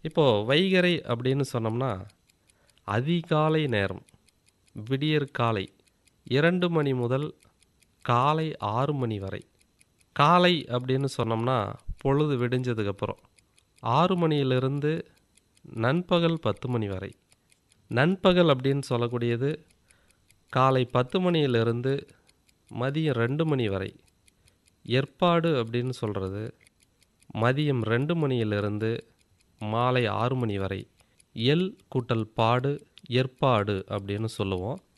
இப்போது வைகறை அப்படின்னு சொன்னோம்னா அதிகாலை நேரம் விடியற் காலை இரண்டு மணி முதல் காலை ஆறு மணி வரை காலை அப்படின்னு சொன்னோம்னா பொழுது விடிஞ்சதுக்கப்புறம் ஆறு மணியிலிருந்து நண்பகல் பத்து மணி வரை நண்பகல் அப்படின்னு சொல்லக்கூடியது காலை பத்து மணியிலிருந்து மதியம் ரெண்டு மணி வரை ஏற்பாடு அப்படின்னு சொல்கிறது மதியம் ரெண்டு மணியிலிருந்து மாலை ஆறு மணி வரை எல் கூட்டல் பாடு ஏற்பாடு அப்படின்னு சொல்லுவோம்